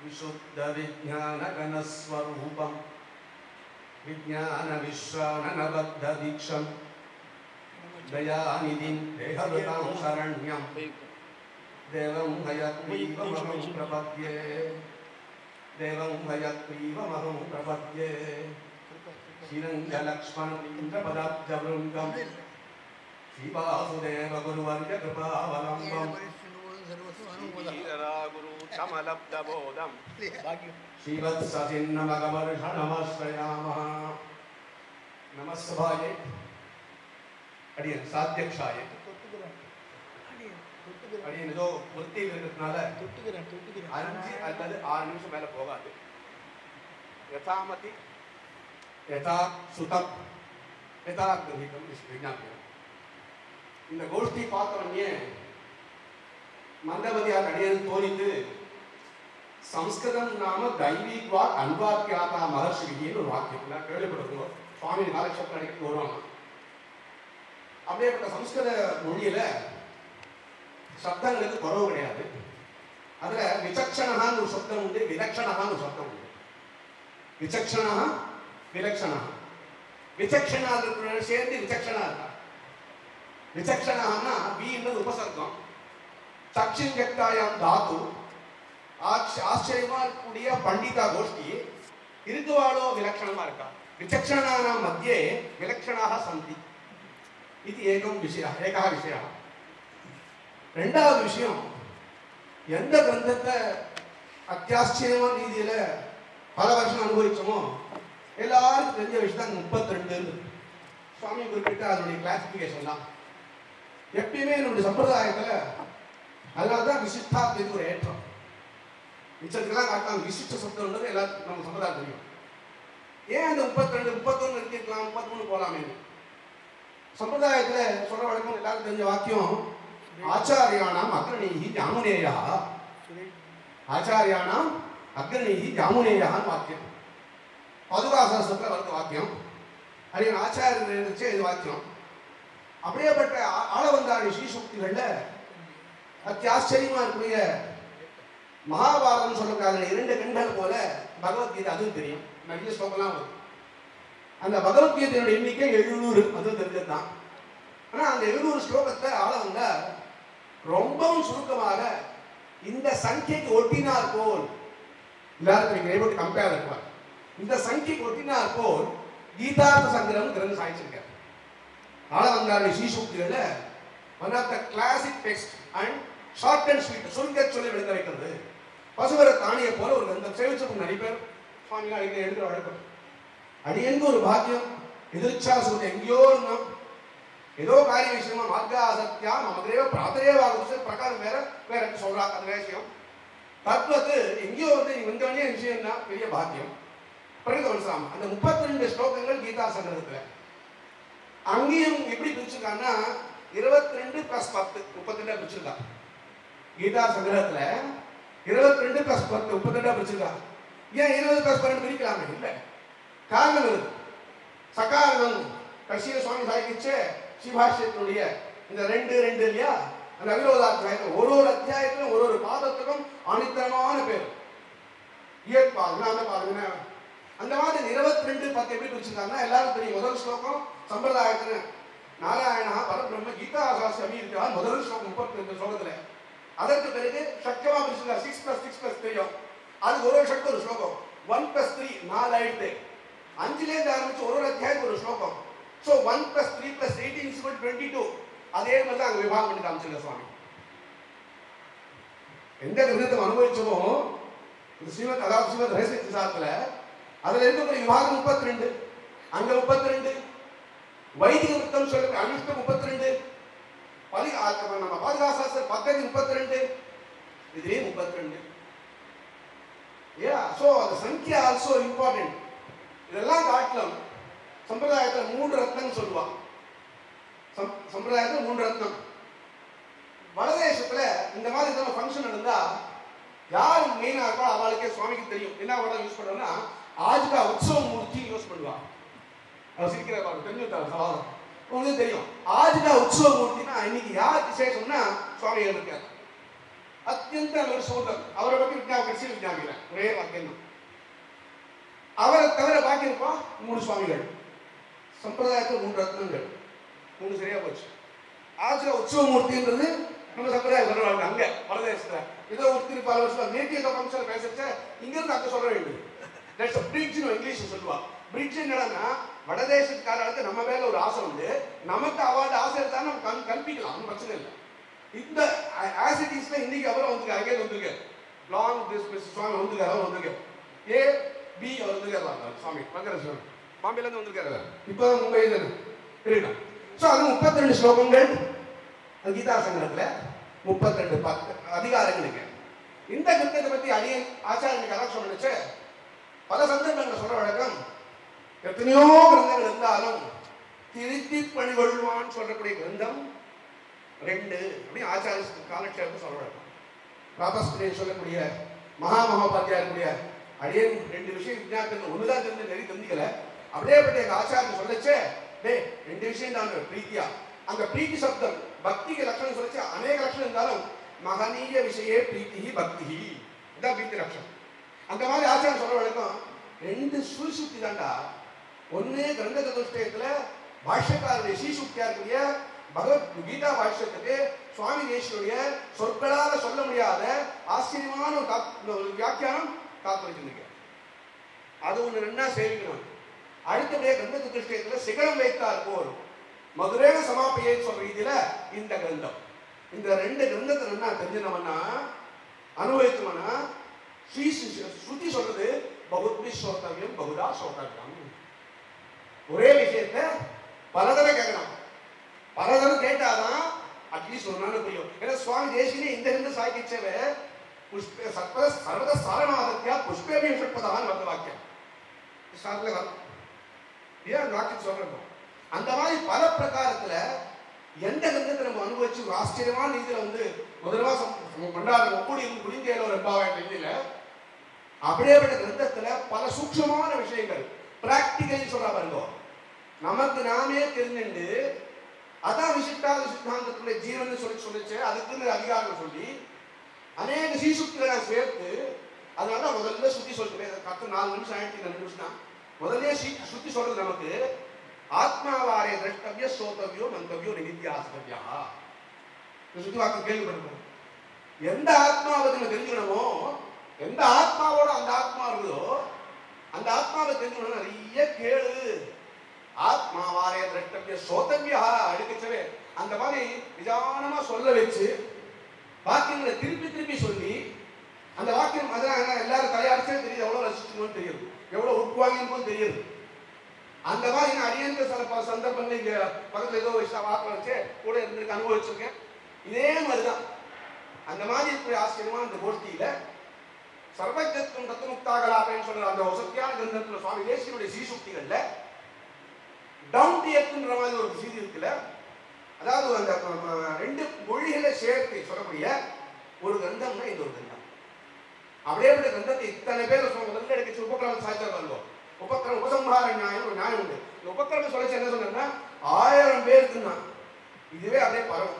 विशुद्धविज्ञानगणस्वरूपं विज्ञानविश्राणनबद्धदीक्षं दयानिधिं देहवृतां शरण्यं देवं हयग्रीवमहं प्रपद्ये देवं हयग्रीवमहं प्रपद्ये श्रीरङ्गलक्ष्मणीन्द्रपदाब्जवृन्दं श्रीवासुदेवगुरुवर्यकृपावलम्बम् श्रीधरागुरुतमलब्धबोधं श्रीवत्सचिन्नमगमर्षणमाश्रयामः नमः सभाये அடியன் சாத்தியக்ஷாய அடியன் ஏதோ ஒத்தியில் இருக்கிறதுனால அஞ்சு அல்லது ஆறு நிமிஷம் மேல போகாது யதாமதி யதா சுதம் யதா கிரகிதம் விஜாபியம் இந்த கோஷ்டி பார்த்தவனே மந்தமதியார் அடியன் தோணித்து சம்ஸ்கிருதம் நாம தைவீக்வா அன்வாக்கியாதா மகர்ஷிகின்னு ஒரு வாக்கியம் நான் கேள்விப்படுறோம் சுவாமி காலட்சேபம் அடிக்கடி வருவாங்க அப்படியேப்பட்ட சம்ஸ்கிருத மொழியில சப்தங்களுக்கு குறவு கிடையாது அதுல விசக்ஷணகான்னு ஒரு சப்தம் உண்டு விலக்ஷணகான்னு ஒரு சப்தம் உண்டு விசக்ஷணா விலக்ஷணா விசக்ஷணா இருக்கிற சேர்ந்து விசக்ஷணா இருக்கா விசக்ஷணான்னா வி என்பது உபசர்க்கம் சக்ஷிங்கக்தாயாம் தாத்து ஆச்ச- ஆச்சரியமா இருக்கக்கூடிய பண்டிதா கோஷ்டி இருக்குவாளோ விலக்ஷணமா இருக்கா விசக்ஷணானாம் மத்தியே விலக்ஷணாக சந்தி இது ஏகம் விஷய ஏகா விஷய ரெண்டாவது விஷயம் எந்த கிரந்தத்தை அத்தியாச்சரியமான ரீதியில பல வருஷம் அனுபவிச்சோமோ எல்லாருக்கும் தெரிஞ்ச விஷயம் தான் முப்பத்தி ரெண்டு சுவாமி குறிப்பிட்ட அதனுடைய கிளாசிபிகேஷன் தான் எப்பயுமே நம்முடைய சம்பிரதாயத்துல அதனால தான் விசிஷ்டாத்துக்கு ஒரு ஏற்றம் மிச்சத்துக்கெல்லாம் காட்டாங்க விசிஷ்ட சப்தம்ன்றது எல்லாத்துக்கும் நம்ம சம்பிரதாயம் தெரியும் ஏன் அந்த முப்பத்தி ரெண்டு முப்பத்தொன்னு இருக்கலாம் முப்பத்தி போலாமே சம்பிரதாயத்துல சொல்ற வழக்கம் எல்லாருக்கும் தெரிஞ்ச வாக்கியம் ஆச்சாரியானாம் அக்ரணீஹி ஜாமுனேயா ஆச்சாரியானாம் அக்ரணீஹி ஜாமுனேயான்னு வாக்கியம் பதுகாசாசத்துல வருது வாக்கியம் அது ஆச்சாரியர் வச்சு இது வாக்கியம் அப்படியேப்பட்ட ஆ- ஆளவந்தாடி ஸ்ரீசுக்திகள்ல அத்தியாச்சரியமா இருக்கக்கூடிய மகாபாரதம் சொல்லக்கூடாது இரண்டு கண்கள் போல பகவத்கீதை அதுவும் தெரியும் நிறைய ஸ்லோகம்லாம் வரும் அந்த பகவத்கீதையோட எண்ணிக்கை எழுநூறு அதுவும் தெரிஞ்சது தான் ஆனா அந்த எழுநூறு ஸ்லோகத்தை ஆளவங்க ரொம்பவும் சுருக்கமாக இந்த சங்கைக்கு ஒட்டினார் போல் எல்லாருக்கும் நீங்க able to compare that one. இந்த சங்கைக்கு ஒட்டினார் போல் கீதார்த்த சங்கரம் கிரந்தம் சாய்ச்சிருக்கார் ஆளவங்காருடைய ஸ்ரீசூக்திகள்ல one of the classic text and short and sweet சுருங்க சொல்லி விளங்க வைக்கிறது பசுவர தானியை போல ஒரு கிரந்தம் சேவிச்சிருக்கும் நிறைய பேர் சுவாமிகள் அடிக்கடி எடுக்கிற வழக்கம் அடியெங்க ஒரு பாக்கியம் எதிர்ச்சா சொல்ல எங்கேயோ இருந்தோம் ஏதோ காரிய விஷயமா மார்க்கா சத்யா நமதேவ பிராதரேவாக பிரகாரம் வேற வேற என்ன சொல்றா அந்த விஷயம் தத்துவத்து எங்கேயோ வந்து நீ வந்தவனே விஷயம் தான் பெரிய பாக்கியம் பிரகதவன்சாம அந்த முப்பத்தி ரெண்டு ஸ்லோகங்கள் கீதா சங்கரத்துல அங்கேயும் எப்படி பிரிச்சிருக்காங்கன்னா இருபத்தி ரெண்டு பிளஸ் பத்து முப்பத்தி ரெண்டா பிரிச்சிருக்கா கீதா சங்கரத்துல இருபத்தி ரெண்டு பிளஸ் பத்து முப்பத்தி ரெண்டா பிரிச்சிருக்கா ஏன் இருபது பிளஸ் பன்னெண்டு பிரிக்கலாமே இல்லை காரணம் இருக்கு சகாரணம் கடைசியில் சுவாமி சாய்க்கிச்சு சிவாஷ்யத்தினுடைய இந்த ரெண்டு ரெண்டு இல்லையா அந்த அவிரோதாத்தியாயத்தில் ஒரு ஒரு அத்தியாயத்திலும் ஒரு ஒரு பாதத்துக்கும் அனித்தனமான பேர் இயற்பாதுனா அந்த பாருங்க அந்த மாதிரி இருபத்தி ரெண்டு பத்து எப்படி பிரிச்சிருக்காங்கன்னா எல்லாரும் தெரியும் முதல் ஸ்லோகம் சம்பிரதாயத்துல நாராயணா பரபிரம்ம கீதா சாஸ்திரமி இருக்கா முதல் ஸ்லோகம் முப்பத்தி ரெண்டு ஸ்லோகத்துல அதற்கு பிறகு சக்கமா பிரிச்சிருக்கா சிக்ஸ் பிளஸ் சிக்ஸ் பிளஸ் தெரியும் அது ஒரு வருஷத்துக்கு ஒரு ஸ்லோகம் ஒன் பிளஸ் த்ரீ நாலு ஆயிடுது அஞ்சுலேருந்து ஆரம்பிச்சு ஒரு ஒரு அத்தியாயத்துக்கு ஒரு ஸ்லோகம் so one plus three plus eighteen is twenty two அதே மாதிரி தான் அங்கே விவாகம் பண்ணி காமிச்சிருக்க சுவாமி எந்த கிரகத்தை அனுபவிச்சோமோ இந்த ஸ்ரீமத் அதாவது ஸ்ரீமத் ரகசிய சாரத்தில் அதில் இருக்கக்கூடிய விவாகம் முப்பத்தி ரெண்டு அங்க முப்பத்தி ரெண்டு வைதிக விருத்தம் சொல்ல அனுஷ்டம் முப்பத்தி ரெண்டு பதி ஆ- நம்ம பாதுகாசாஸ்திர பத்தஞ்சு முப்பத்தி ரெண்டு இதுலேயே முப்பத்தி ரெண்டு ஏ ஸோ அந்த சங்கியா ஆல்சோ இம்பார்ட்டன்ட் இதெல்லாம் காட்டிலும் சம்பிரதாயத்தில் மூன்று ரத்னம் சொல்லுவா சம்- சம்பிரதாயத்தில் மூன்று ரத்னம் வடதேசத்துல இந்த மாதிரி ஏதாவது ஃபங்க்ஷன் நடந்தா யார் மெயினாக இருக்கோ அவளுக்கே சுவாமிக்கு தெரியும் என்ன வடம் யூஸ் பண்ணுறோம்னா ஆஜ்கா உற்சவ மூர்த்தி யூஸ் பண்ணுவா அவர் சிரிக்கிற பாரு தெரிஞ்சு சவாதம் உங்களுக்கு தெரியும் ஆஜ்கா உற்சவ மூர்த்தினா இன்னைக்கு யார் விசேஷம்னா சுவாமிகள் இருக்கார் அத்தியந்த ஒரு சோதம் அவரை பற்றி விஜயா கடைசி விஜயாபிக்கிறேன் ஒரு ஒரே வாக்கியம் தான் அவரை தவிர பாக்கி இருப்பா மூணு சுவாமிகள் சம்பிரதாயத்தில் மூன்று ரத்னங்கள் மூணு சரியா போச்சு ஆசிர உற்சவமூர்த்தின்றது நம்ம சம்பிரதாயம் சொல்றாங்க அங்க பரதேசத்துல ஏதோ ஒருத்தர் பல வருஷம் நேட்டிவ் ஃபங்க்ஷன் பேசுறச்ச இங்க இருந்து அங்க சொல்ல வேண்டியது தட்ஸ் அ பிரிட்ஜ்னு இங்கிலீஷ் சொல்லுவா பிரிட்ஜ் என்னன்னா வடதேசத்துக்காரர்களுக்கு நம்ம மேல ஒரு ஆசை வந்து நமக்கு அவார்டு ஆசை இருந்தா நம்ம கல்- கல்பிக்கலாம் ஒன்றும் பிரச்சனை இல்லை இந்த ஆசிட்டிஸ்ல இன்னைக்கு அவரும் வந்துருக்காரு அங்கே வந்துருக்காரு லாங் டிஸ்மிஸ் சுவாமி வந்துருக்காரு அவர் வந்துருக்காரு ஏ பி அவர் வந்துருக்காரு சுவாமி பங்கர சுவாமி பாம்பேல இருந்து வந்திருக்காரு இப்போ மும்பை இருக்கட்டும் ஸோ அது முப்பத்தி ரெண்டு ஸ்லோகங்கள் அது கீதா சங்கரத்துல முப்பத்தி ரெண்டு பத்து அதிகாரங்களுக்கு இந்த கிரந்தத்தை பத்தி அடிய ஆச்சாரிய கலாட்சம் நினைச்ச பல சந்தர்ப்பங்கள் சொல்ற வழக்கம் எத்தனையோ கிரந்தங்கள் இருந்தாலும் திருத்தி பணிகொள்வான்னு சொல்லக்கூடிய கிரந்தம் ரெண்டு அப்படின்னு ஆச்சாரிய காலட்சேபம் சொல்ற வழக்கம் ராதாஸ்திரியை சொல்லக்கூடிய மகா மகோபாத்தியாருடைய அடியன் ரெண்டு விஷயம் விஞ்ஞாபனம் ஒண்ணுதான் தெரிஞ்சு நிறைய தெரிஞ்சுக்கல அப்படியே பற்றி எங்க ஆச்சாரியன் சொல்லச்சே டேய் ரெண்டு விஷயம் தான் பிரீத்தியா அங்க பிரீத்தி சப்தம் பக்திக்கு லட்சணம் சொல்லச்சு அநேக லட்சணம் இருந்தாலும் மகனீய விஷயே பிரீத்தி பக்தி இதான் பிரீத்தி லட்சணம் அந்த மாதிரி ஆச்சாரம் சொல்ற வழக்கம் ரெண்டு சுசுக்தி தாண்டா ஒண்ணு கிரந்த சதுஷ்டயத்துல பாஷ்யக்காரருடைய ஸ்ரீசுக்தியா இருக்கக்கூடிய பகவத் கீதா பாஷ்யத்துக்கு சுவாமி தேசியுடைய சொற்களால சொல்ல முடியாத ஆச்சரியமான ஒரு தாத்- ஒரு வியாக்கியானம் தாத்பரிச்சிருக்க அது ஒண்ணு ரெண்டா சேவிக்கணும் அடுத்தபடியாக கிரந்த சதுஷ்டயத்துல சிகரம் வைத்தார் போர் மதுரேன சமாப்பியை சொல்ற ரீதியில இந்த கிரந்தம் இந்த ரெண்டு கிரந்தத்தை என்ன தெரிஞ்சினோம்னா அனுபவித்தோம்னா ஸ்ரீ சு- ஸ்ருதி சொல்றது பகுத்மி சோத்தவியம் பகுதா சோத்தவியம் ஒரே விஷயத்த பலதடவை கேட்கணும் பலதடவை கேட்டாதான் அட்லீஸ்ட் ஒரு நாள் புரியும் ஏன்னா சுவாமி தேசிகனே இந்த ரெண்டு சாய்க்கிச்சவ புஷ்ப சர்வ சர்வத சாரநாதத்தியா புஷ்பேபி ஷட்பதான் வந்த வாக்கியம் சாப்பிட வரும் ஏன் அந்த வாக்கியம் சொல்றோம் அந்த மாதிரி பல பிரகாரத்துல எந்த கிரந்தத்தை நம்ம அனுபவிச்சு ஒரு ஆச்சரியமான ரீதியில வந்து முதல் மாசம் மண்டாரம் ஒப்புடி இருந்து குடிந்தேல ஒரு எம்பாவாயிரம் ரீதியில அப்படியேப்பட்ட கிரந்தத்துல பல சூக்ஷமான விஷயங்கள் பிராக்டிகலி சொல்றா பாருங்க நமக்கு நாமே தெரிஞ்சுண்டு அதான் விசிஷ்டாத சித்தாந்தத்துடைய ஜீவன் சொல்லி சொல்லிச்சு அதுக்குன்னு அதிகாரம் சொல்லி அநேக சீசுக்திகளை நான் சேர்த்து அதனால நான் முதல்ல சுத்தி சொல்றேன் பத்து நாலு நிமிஷம் ஆயிரத்தி ரெண்டு நிமிஷம் தான் முதல்ல சீ சுத்தி சொல்றது நமக்கு ஆத்மாவாரே திரஷ்டவிய சோதவியோ மந்தவியோ நிதித்தியாசவியா சுத்தி வாக்கு கேள்விப்படுறோம் எந்த ஆத்மாவை நம்ம தெரிஞ்சுக்கணுமோ எந்த ஆத்மாவோட அந்த ஆத்மா இருக்குதோ அந்த ஆத்மாவை தெரிஞ்சுக்கணும் நிறைய கேளு ஆத்மாவாரே திரஷ்டவிய சோதவியா அடுக்கச்சவே அந்த மாதிரி நிதானமா சொல்ல வச்சு வாக்கியங்களை திருப்பி திருப்பி சொல்லி அந்த வாக்கியம் அதான் என்ன, எல்லாரும் தலையாடிச்சே தெரியுது எவ்வளவு ரசிச்சுக்கணும்னு தெரியுது எவ்வளவு உட்வாங்கிருக்கும் தெரியுது அந்த மாதிரி நான் அடியன்ற சில ப- சந்தர்ப்பங்கள் இங்க பக்கத்துல ஏதோ ஒரு வாக்கம் வச்சு கூட இருந்திருக்கு அனுபவிச்சிருக்கேன் இதே மாதிரிதான் அந்த மாதிரி இருக்கிற ஆச்சரியமான அந்த கோஷ்டியில சர்வஜத்துவம் தத்துவமுக்தாகலாபேன்னு சொல்ற அந்த வசத்தியான கிரந்தத்துல சுவாமி தேசியனுடைய சீசுக்திகள்ல டவுன் டு எர்த்ன்ற மாதிரி ஒரு செய்தி இருக்குல்ல அதாவது அந்த ம- ம- ரெண்டு மொழிகளை சேர்த்து சொல்லக்கூடிய ஒரு கிரந்தம்னா இந்த ஒரு கிரந்தம் அப்படியே ஒரு கிரந்தத்தை இத்தனை பேர் சொல்ல முதல்ல எடுக்க உபக்கிரம சாய்ச்சார் வருவோம் உபக்கிரம உபசம்ஹார நியாயம் ஒரு நியாயம் உண்டு இந்த உபக்கிரம சொல்லிச்சு என்ன சொன்னா ஆயிரம் பேருக்கு தான் இதுவே அப்படியே பரவும்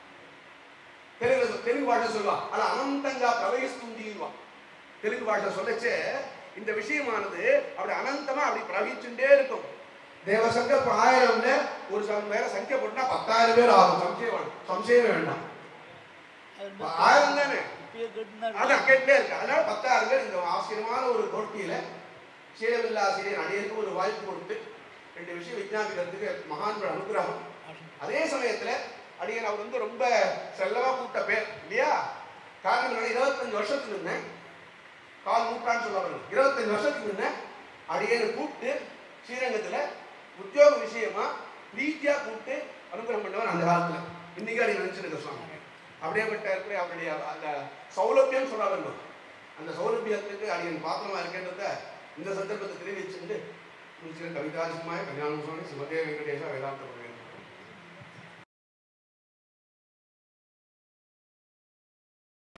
தெலுங்கு தெலுங்கு பாஷை சொல்லுவா ஆனா அனந்தங்கா பிரவகிஸ்துண்டிவா தெலுங்கு பாஷை சொல்லச்சே இந்த விஷயமானது அப்படி அனந்தமா அப்படி பிரவகிச்சுட்டே இருக்கும் தேவசங்க இப்ப ஆயிரம்ல ஒரு சம் வேற சங்கிய போட்டா பத்தாயிரம் பேர் ஆகும் சம்சயம் வேண்டாம் சம்சயமே வேண்டாம் இப்ப ஆயிரம் தானே அதான் கேட்டுட்டே இருக்கு அதனால பத்தாயிரம் பேர் இந்த ஆச்சரியமான ஒரு போட்டியில சீரவில்லாசிரியர் அணியருக்கு ஒரு வாய்ப்பு கொடுத்து ரெண்டு விஷயம் விஞ்ஞாபிக்கிறதுக்கு மகான்கள் அனுகிரகம் அதே சமயத்துல அடியன் அவர் வந்து ரொம்ப செல்லவா கூப்பிட்ட பேர் இல்லையா காரணம் நான் இருபத்தஞ்சு வருஷத்துக்கு முன்ன கால் நூற்றாண்டு சொல்ல இருபத்தஞ்சு வருஷத்துக்கு முன்ன அடியனை கூப்பிட்டு ஸ்ரீரங்கத்துல உத்தியோக விஷயமா நீட்டியா கூப்பிட்டு அனுகிரகம் பண்ணவர் அந்த காலத்துல இன்னைக்கு அடி நினைச்சிருக்க சுவாமி அப்படியேப்பட்ட இருக்கிற அவருடைய அந்த சௌலபியம் சொல்றாங்க அந்த சௌலபியத்துக்கு அடியன் பாத்திரமா இருக்கின்றத இந்த சந்தர்ப்பத்தை தெரிவிச்சுட்டு முடிச்சிருக்க கவிதாசிமாய கல்யாணம் சுவாமி சிவதே வெங்கடேஷா வேதாந்த